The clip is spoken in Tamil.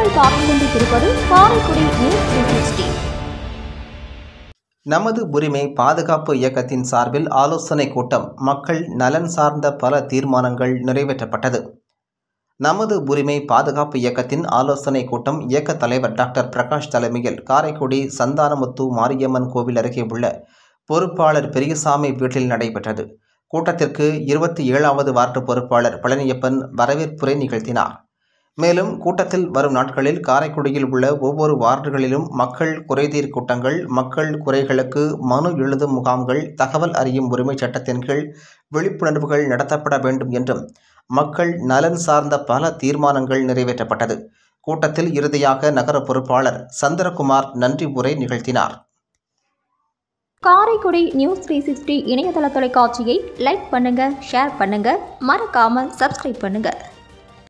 நீங்கள் பார்த்துக் கொண்டிருப்பது காரைக்குடி நியூஸ் த்ரீ சிக்ஸ்டி நமது உரிமை பாதுகாப்பு இயக்கத்தின் சார்பில் ஆலோசனை கூட்டம் மக்கள் நலன் சார்ந்த பல தீர்மானங்கள் நிறைவேற்றப்பட்டது நமது உரிமை பாதுகாப்பு இயக்கத்தின் ஆலோசனை கூட்டம் இயக்க தலைவர் டாக்டர் பிரகாஷ் தலைமையில் காரைக்குடி சந்தானமுத்து மாரியம்மன் கோவில் அருகே உள்ள பொறுப்பாளர் பெரியசாமி வீட்டில் நடைபெற்றது கூட்டத்திற்கு இருபத்தி ஏழாவது வார்டு பொறுப்பாளர் பழனியப்பன் வரவேற்புரை நிகழ்த்தினார் மேலும் கூட்டத்தில் வரும் நாட்களில் காரைக்குடியில் உள்ள ஒவ்வொரு வார்டுகளிலும் மக்கள் குறைதீர் கூட்டங்கள் மக்கள் குறைகளுக்கு மனு எழுதும் முகாம்கள் தகவல் அறியும் உரிமை சட்டத்தின் கீழ் விழிப்புணர்வுகள் நடத்தப்பட வேண்டும் என்றும் மக்கள் நலன் சார்ந்த பல தீர்மானங்கள் நிறைவேற்றப்பட்டது கூட்டத்தில் இறுதியாக நகர பொறுப்பாளர் சந்திரகுமார் நன்றி உரை நிகழ்த்தினார் காரைக்குடி நியூஸ் த்ரீ சிக்ஸ்டி இணையதள தொலைக்காட்சியை லைக் பண்ணுங்க ஷேர் பண்ணுங்க மறக்காம சப்ஸ்கிரைப் பண்ணுங்க